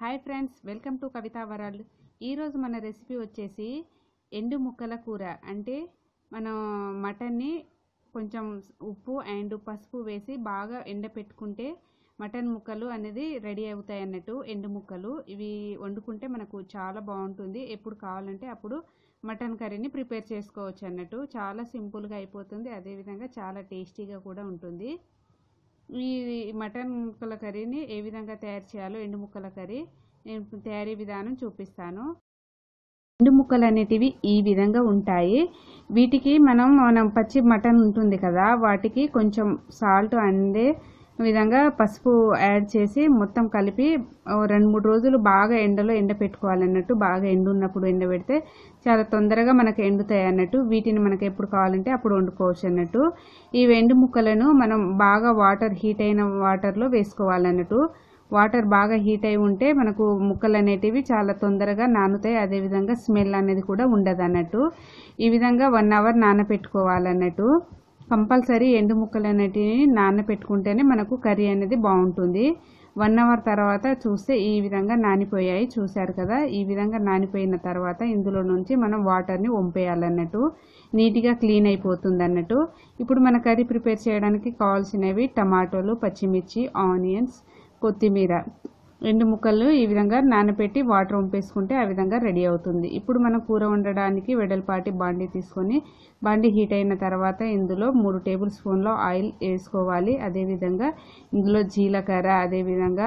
hi friends welcome to Kavitha world ఈరోజు మన recipe వచ్చేసి ఎండు ముక్కల కూర అంటే మనం మటన్ని కొంచెం ఉప్పు అండ్ పసుపు వేసి బాగా ఎండపెట్టుకుంటే మటన్ ముక్కలు అనేది రెడీ అవుతాయి అన్నట్టు ఎండు ముక్కలు ఇవి వండుకుంటే మనకు చాలా బాగుంటుంది ఎప్పుడు కావాలంటే అప్పుడు మటన్ కర్రీని ప్రిపేర్ చేసుకోవచ్చు అన్నట్టు చాలా సింపుల్గా అయిపోతుంది అదేవిధంగా చాలా టేస్టీగా కూడా ఉంటుంది ఈ మటన్ ముక్కల కర్రీని ఏ విధంగా తయారు చేయాలో ఎండు ముక్కల కర్రీ నేను తయారీ విధానం చూపిస్తాను ఎండు ముక్కలు అనేటివి ఈ విధంగా ఉంటాయి వీటికి మనం మనం పచ్చి మటన్ ఉంటుంది కదా వాటికి కొంచెం సాల్ట్ అందే విధంగా పసుపు యాడ్ చేసి మొత్తం కలిపి ఓ రెండు మూడు రోజులు బాగా ఎండలో ఎండ పెట్టుకోవాలన్నట్టు బాగా ఎండు ఉన్నప్పుడు ఎండబెడితే చాలా తొందరగా మనకు ఎండుతాయి అన్నట్టు వీటిని మనకు ఎప్పుడు కావాలంటే అప్పుడు వండుకోవచ్చు అన్నట్టు ఈ ఎండు ముక్కలను మనం బాగా వాటర్ హీట్ అయిన వాటర్లో వేసుకోవాలన్నట్టు వాటర్ బాగా హీట్ అయి ఉంటే మనకు ముక్కలు అనేటివి చాలా తొందరగా నానుతాయి అదేవిధంగా స్మెల్ అనేది కూడా ఉండదు అన్నట్టు ఈ విధంగా వన్ అవర్ నానపెట్టుకోవాలన్నట్టు కంపల్సరీ ఎండు ముక్కలు అనేటివి నానపెట్టుకుంటేనే మనకు కర్రీ అనేది బాగుంటుంది వన్ అవర్ తర్వాత చూస్తే ఈ విధంగా నానిపోయాయి చూశారు కదా ఈ విధంగా నానిపోయిన తర్వాత ఇందులో నుంచి మనం వాటర్ని వంపేయాలన్నట్టు నీట్గా క్లీన్ అయిపోతుంది అన్నట్టు ఇప్పుడు మన కర్రీ ప్రిపేర్ చేయడానికి కావాల్సినవి టమాటోలు పచ్చిమిర్చి ఆనియన్స్ కొత్తిమీర రెండు ముక్కలు ఈ విధంగా నానబెట్టి వాటర్ వంపేసుకుంటే ఆ విధంగా రెడీ అవుతుంది ఇప్పుడు మనం కూర వండడానికి వెడల్పాటి బాండి తీసుకొని బాండి హీట్ అయిన తర్వాత ఇందులో మూడు టేబుల్ స్పూన్ల ఆయిల్ వేసుకోవాలి అదేవిధంగా ఇందులో జీలకర్ర అదేవిధంగా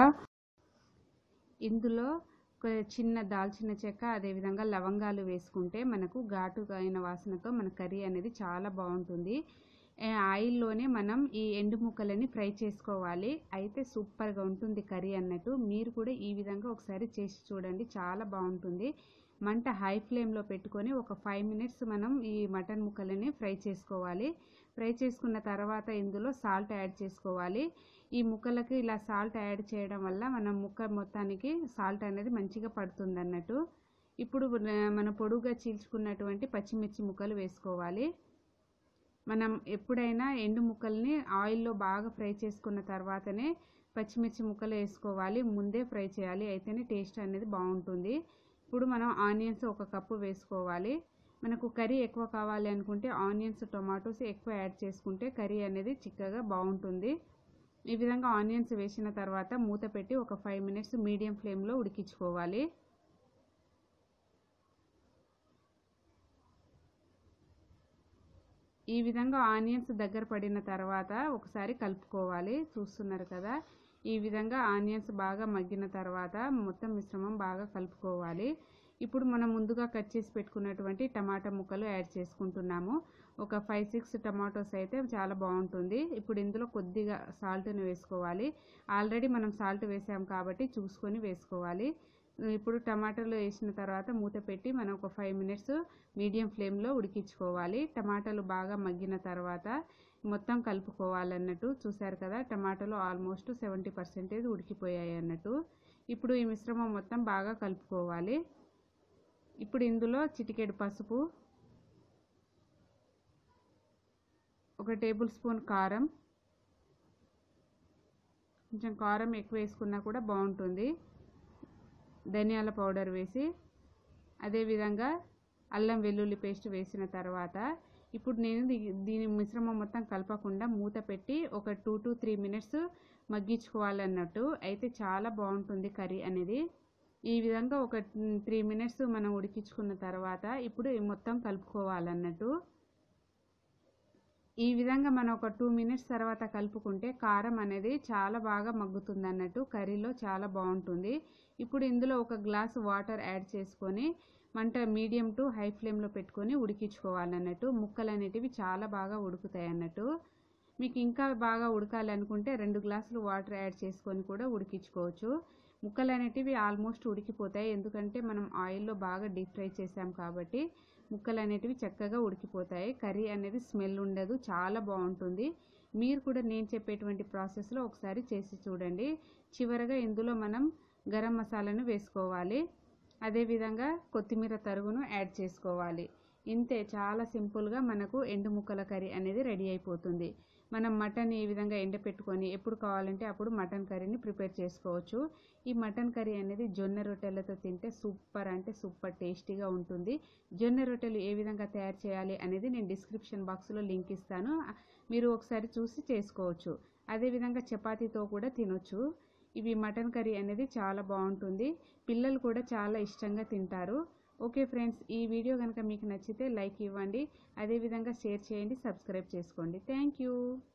ఇందులో ఒక చిన్న దాల్చిన చెక్క అదేవిధంగా లవంగాలు వేసుకుంటే మనకు ఘాటు అయిన వాసనతో మన కర్రీ అనేది చాలా బాగుంటుంది ఆయిల్లోనే మనం ఈ ఎండు ముక్కలని ఫ్రై చేసుకోవాలి అయితే సూపర్గా ఉంటుంది కర్రీ అన్నట్టు మీరు కూడా ఈ విధంగా ఒకసారి చేసి చూడండి చాలా బాగుంటుంది మంట హై ఫ్లేమ్లో పెట్టుకొని ఒక ఫైవ్ మినిట్స్ మనం ఈ మటన్ ముక్కలని ఫ్రై చేసుకోవాలి ఫ్రై చేసుకున్న తర్వాత ఇందులో సాల్ట్ యాడ్ చేసుకోవాలి ఈ ముక్కలకి ఇలా సాల్ట్ యాడ్ చేయడం వల్ల మనం ముక్క మొత్తానికి సాల్ట్ అనేది మంచిగా పడుతుంది అన్నట్టు ఇప్పుడు మన పొడుగా చీల్చుకున్నటువంటి పచ్చిమిర్చి ముక్కలు వేసుకోవాలి మనం ఎప్పుడైనా ఎండు ముక్కల్ని ఆయిల్లో బాగా ఫ్రై చేసుకున్న తర్వాతనే పచ్చిమిర్చి ముక్కలు వేసుకోవాలి ముందే ఫ్రై చేయాలి అయితేనే టేస్ట్ అనేది బాగుంటుంది ఇప్పుడు మనం ఆనియన్స్ ఒక కప్పు వేసుకోవాలి మనకు కర్రీ ఎక్కువ కావాలి అనుకుంటే ఆనియన్స్ టొమాటోస్ ఎక్కువ యాడ్ చేసుకుంటే కర్రీ అనేది చిక్కగా బాగుంటుంది ఈ విధంగా ఆనియన్స్ వేసిన తర్వాత మూత పెట్టి ఒక ఫైవ్ మినిట్స్ మీడియం ఫ్లేమ్లో ఉడికించుకోవాలి ఈ విధంగా ఆనియన్స్ దగ్గర పడిన తర్వాత ఒకసారి కలుపుకోవాలి చూస్తున్నారు కదా ఈ విధంగా ఆనియన్స్ బాగా మగ్గిన తర్వాత మొత్తం మిశ్రమం బాగా కలుపుకోవాలి ఇప్పుడు మనం ముందుగా కట్ చేసి పెట్టుకున్నటువంటి టమాటా ముక్కలు యాడ్ చేసుకుంటున్నాము ఒక ఫైవ్ సిక్స్ టమాటోస్ అయితే చాలా బాగుంటుంది ఇప్పుడు ఇందులో కొద్దిగా సాల్ట్ని వేసుకోవాలి ఆల్రెడీ మనం సాల్ట్ వేసాం కాబట్టి చూసుకొని వేసుకోవాలి ఇప్పుడు టమాటాలు వేసిన తర్వాత మూత పెట్టి మనం ఒక ఫైవ్ మినిట్స్ మీడియం ఫ్లేమ్లో ఉడికించుకోవాలి టమాటాలు బాగా మగ్గిన తర్వాత మొత్తం కలుపుకోవాలన్నట్టు చూసారు కదా టమాటాలు ఆల్మోస్ట్ సెవెంటీ పర్సెంటేజ్ ఉడికిపోయాయి అన్నట్టు ఇప్పుడు ఈ మిశ్రమం మొత్తం బాగా కలుపుకోవాలి ఇప్పుడు ఇందులో చిటికెడు పసుపు ఒక టేబుల్ స్పూన్ కారం కొంచెం కారం ఎక్కువ వేసుకున్నా కూడా బాగుంటుంది ధనియాల పౌడర్ వేసి అదేవిధంగా అల్లం వెల్లుల్లి పేస్ట్ వేసిన తర్వాత ఇప్పుడు నేను దీని మిశ్రమం మొత్తం కలపకుండా మూత పెట్టి ఒక టూ టు త్రీ మినిట్స్ మగ్గించుకోవాలన్నట్టు అయితే చాలా బాగుంటుంది కర్రీ అనేది ఈ విధంగా ఒక త్రీ మినిట్స్ మనం ఉడికించుకున్న తర్వాత ఇప్పుడు మొత్తం కలుపుకోవాలన్నట్టు ఈ విధంగా మనం ఒక టూ మినిట్స్ తర్వాత కలుపుకుంటే కారం అనేది చాలా బాగా మగ్గుతుంది అన్నట్టు కర్రీలో చాలా బాగుంటుంది ఇప్పుడు ఇందులో ఒక గ్లాస్ వాటర్ యాడ్ చేసుకొని మంట మీడియం టు హై ఫ్లేమ్లో పెట్టుకొని ఉడికించుకోవాలన్నట్టు ముక్కలు అనేటివి చాలా బాగా ఉడుకుతాయి అన్నట్టు మీకు ఇంకా బాగా ఉడకాలనుకుంటే రెండు గ్లాసులు వాటర్ యాడ్ చేసుకొని కూడా ఉడికించుకోవచ్చు ముక్కలు అనేటివి ఆల్మోస్ట్ ఉడికిపోతాయి ఎందుకంటే మనం ఆయిల్లో బాగా డీప్ ఫ్రై చేసాం కాబట్టి ముక్కలు అనేటివి చక్కగా ఉడికిపోతాయి కర్రీ అనేది స్మెల్ ఉండదు చాలా బాగుంటుంది మీరు కూడా నేను చెప్పేటువంటి ప్రాసెస్లో ఒకసారి చేసి చూడండి చివరగా ఇందులో మనం గరం మసాలాను వేసుకోవాలి అదేవిధంగా కొత్తిమీర తరుగును యాడ్ చేసుకోవాలి ఇంతే చాలా సింపుల్గా మనకు ఎండు ముక్కల కర్రీ అనేది రెడీ అయిపోతుంది మనం మటన్ ఈ విధంగా ఎండపెట్టుకొని ఎప్పుడు కావాలంటే అప్పుడు మటన్ కర్రీని ప్రిపేర్ చేసుకోవచ్చు ఈ మటన్ కర్రీ అనేది జొన్న రొట్టెలతో తింటే సూపర్ అంటే సూపర్ టేస్టీగా ఉంటుంది జొన్న రొట్టెలు ఏ విధంగా తయారు చేయాలి అనేది నేను డిస్క్రిప్షన్ బాక్స్లో లింక్ ఇస్తాను మీరు ఒకసారి చూసి చేసుకోవచ్చు అదేవిధంగా చపాతీతో కూడా తినొచ్చు ఇవి మటన్ కర్రీ అనేది చాలా బాగుంటుంది పిల్లలు కూడా చాలా ఇష్టంగా తింటారు ఓకే ఫ్రెండ్స్ ఈ వీడియో కనుక మీకు నచ్చితే లైక్ ఇవ్వండి అదేవిధంగా షేర్ చేయండి సబ్స్క్రైబ్ చేసుకోండి థ్యాంక్ యూ